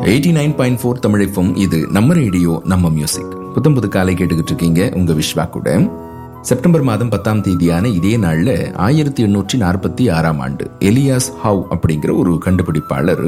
eighty nine point four தமிழிப்பும் இது நம்ம ரேடியோ நம்ம மியூசிக் புத்தம் புது காலை கேட்டுக்கிட்டு இருக்கீங்க உங்க விஸ்வா கூட செப்டம்பர் மாதம் பத்தாம் தேதியான இதே நாள்ல ஆயிரத்தி எண்ணூற்றி நாற்பத்தி ஆறாம் ஆண்டு எலியாஸ் ஹவ் அப்படிங்கிற ஒரு கண்டுபிடிப்பாளர்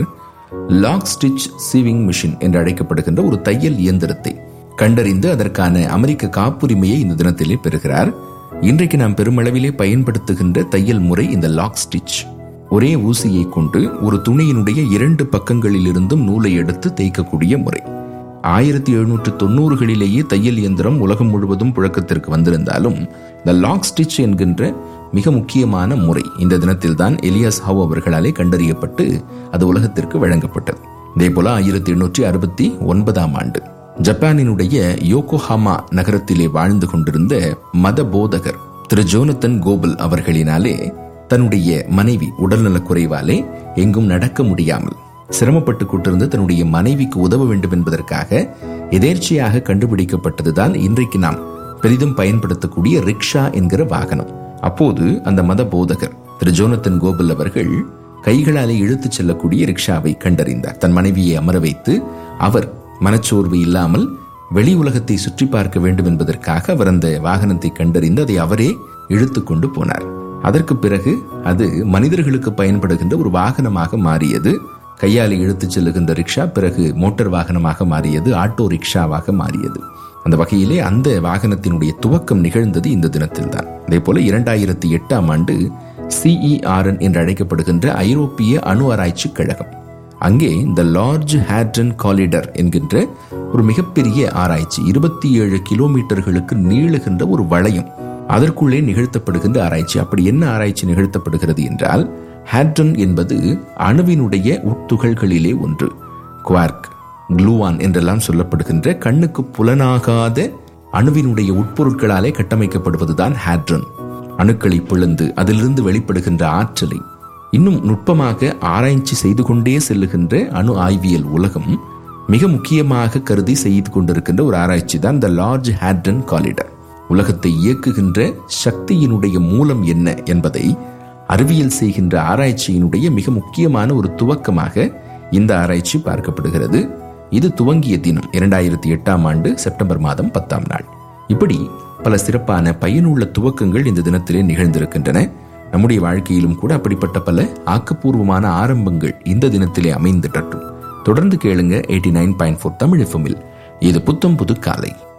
லாக் ஸ்டிச் சீவிங் மிஷின் என்று அழைக்கப்படுகின்ற ஒரு தையல் இயந்திரத்தை கண்டறிந்து அதற்கான அமெரிக்க காப்புரிமையை இந்த தினத்திலே பெறுகிறார் இன்றைக்கு நாம் பெருமளவிலே பயன்படுத்துகின்ற தையல் முறை இந்த லாக் ஸ்டிச் ஒரே ஊசியை கொண்டு ஒரு துணியினுடைய இரண்டு பக்கங்களில் இருந்தும் நூலை எடுத்து தைக்கக்கூடிய முறை ஆயிரத்தி எழுநூற்று தொண்ணூறுகளிலேயே தையல் இயந்திரம் உலகம் முழுவதும் புழக்கத்திற்கு வந்திருந்தாலும் இந்த லாக் ஸ்டிச் என்கின்ற மிக முக்கியமான முறை இந்த தினத்தில்தான் எலியாஸ் ஹவ் அவர்களாலே கண்டறியப்பட்டு அது உலகத்திற்கு வழங்கப்பட்டது இதே போல ஆயிரத்தி எண்ணூற்றி அறுபத்தி ஒன்பதாம் ஆண்டு ஜப்பானினுடைய யோகோஹாமா நகரத்திலே வாழ்ந்து கொண்டிருந்த மத போதகர் திரு ஜோனத்தன் கோபல் அவர்களினாலே தன்னுடைய மனைவி உடல்நலக் குறைவாலே எங்கும் நடக்க முடியாமல் சிரமப்பட்டு கொண்டிருந்த தன்னுடைய மனைவிக்கு உதவ வேண்டும் என்பதற்காக எதேர்ச்சியாக கண்டுபிடிக்கப்பட்டதுதான் இன்றைக்கு நாம் பெரிதும் பயன்படுத்தக்கூடிய ரிக்ஷா என்கிற வாகனம் அப்போது அந்த மத போதகர் திரு ஜோனத்தன் கோபல் அவர்கள் கைகளாலே இழுத்துச் செல்லக்கூடிய ரிக்ஷாவை கண்டறிந்தார் தன் மனைவியை அமர வைத்து அவர் மனச்சோர்வு இல்லாமல் வெளி உலகத்தை சுற்றி பார்க்க வேண்டும் என்பதற்காக அவர் அந்த வாகனத்தை கண்டறிந்து அதை அவரே இழுத்து கொண்டு போனார் அதற்கு பிறகு அது மனிதர்களுக்கு பயன்படுகின்ற ஒரு வாகனமாக மாறியது கையால் இழுத்துச் செல்லுகின்ற ரிக்ஷா பிறகு மோட்டார் வாகனமாக மாறியது ஆட்டோ ரிக்ஷாவாக மாறியது அந்த வகையிலே அந்த வாகனத்தினுடைய துவக்கம் நிகழ்ந்தது இந்த தினத்தில் தான் அதே போல இரண்டாயிரத்தி எட்டாம் ஆண்டு சிஇஆர்என் என்று அழைக்கப்படுகின்ற ஐரோப்பிய அணு ஆராய்ச்சி கழகம் அங்கே இந்த லார்ஜ் ஹேட்ரன் காலிடர் என்கின்ற ஒரு மிகப்பெரிய ஆராய்ச்சி இருபத்தி ஏழு கிலோமீட்டர்களுக்கு நீளுகின்ற ஒரு வளையம் அதற்குள்ளே நிகழ்த்தப்படுகின்ற ஆராய்ச்சி அப்படி என்ன ஆராய்ச்சி நிகழ்த்தப்படுகிறது என்றால் ஹேட்ரன் என்பது அணுவினுடைய உட்துகள்களிலே ஒன்று குவார்க் குளூவான் என்றெல்லாம் சொல்லப்படுகின்ற கண்ணுக்கு புலனாகாத அணுவினுடைய உட்பொருட்களாலே கட்டமைக்கப்படுவதுதான் ஹேட்ரன் அணுக்களை பிளந்து அதிலிருந்து வெளிப்படுகின்ற ஆற்றலை இன்னும் நுட்பமாக ஆராய்ச்சி செய்து கொண்டே செல்லுகின்ற அணு ஆய்வியல் உலகம் மிக முக்கியமாக கருதி செய்து கொண்டிருக்கின்ற ஒரு ஆராய்ச்சி தான் இந்த லார்ஜ் ஹேட்ரன் காலிடர் உலகத்தை இயக்குகின்ற சக்தியினுடைய மூலம் என்ன என்பதை அறிவியல் செய்கின்ற ஆராய்ச்சியினுடைய மிக முக்கியமான ஒரு துவக்கமாக இந்த ஆராய்ச்சி பார்க்கப்படுகிறது இது துவங்கிய தினம் இரண்டாயிரத்தி எட்டாம் ஆண்டு செப்டம்பர் மாதம் பத்தாம் நாள் இப்படி பல சிறப்பான பயனுள்ள துவக்கங்கள் இந்த தினத்திலே நிகழ்ந்திருக்கின்றன நம்முடைய வாழ்க்கையிலும் கூட அப்படிப்பட்ட பல ஆக்கப்பூர்வமான ஆரம்பங்கள் இந்த தினத்திலே அமைந்துட்டட்டும் தொடர்ந்து கேளுங்க eighty nine point four Tamil எஃப்எம்மில் இது புத்தம் புது காலை